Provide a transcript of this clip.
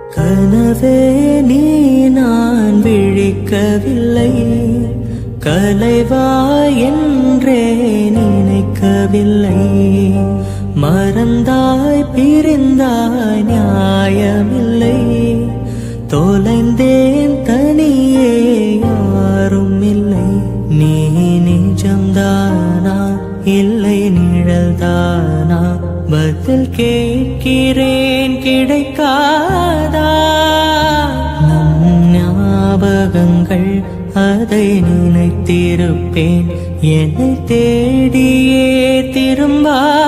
கனவே நீ நான் விழிக்கவில்லை கலைவாய் என்றே நினைக்கவில்லை மறந்தாய் பிரிந்தாய் நியாயமில்லை தொலைந்தேன் தனியே யாரும் இல்லை நீ நிஜம்தானா இல்லை நிழல்தானா பதில் கேட்கிறேன் கிடைக்காதா நம் ஞாபகங்கள் அதை நினைத்திருப்பேன் என்னை தேடியே திரும்பாதா